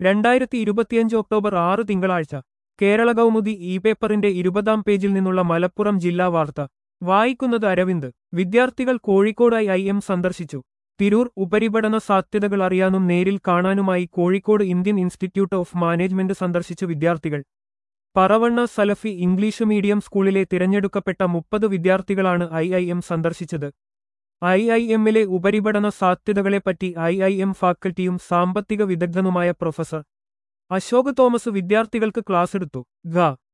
രണ്ടായിരത്തി ഇരുപത്തിയഞ്ച് ഒക്ടോബർ ആറ് തിങ്കളാഴ്ച കേരള കൗമുദി ഇ പേപ്പറിന്റെ ഇരുപതാം പേജിൽ നിന്നുള്ള മലപ്പുറം ജില്ലാ വാർത്ത വായിക്കുന്നത് അരവിന്ദ് വിദ്യാർത്ഥികൾ കോഴിക്കോട് ഐ എം സന്ദർശിച്ചു തിരൂർ ഉപരിപഠന സാധ്യതകൾ അറിയാനും നേരിൽ കാണാനുമായി Kozhikode Indian institute of management സന്ദർശിച്ചു വിദ്യാർത്ഥികൾ പറവണ്ണ സലഫി ഇംഗ്ലീഷ് മീഡിയം സ്കൂളിലെ തിരഞ്ഞെടുക്കപ്പെട്ട മുപ്പത് വിദ്യാർത്ഥികളാണ് ഐ ഐ എം സന്ദർശിച്ചത് ഐ ഐ എമ്മിലെ ഉപരിപഠന സാധ്യതകളെപ്പറ്റി ഐ ഐ എം ഫാക്കൽറ്റിയും സാമ്പത്തിക വിദഗ്ധനുമായ പ്രൊഫസർ അശോക് തോമസ് വിദ്യാർത്ഥികൾക്ക് ക്ലാസ്സെടുത്തു ഗ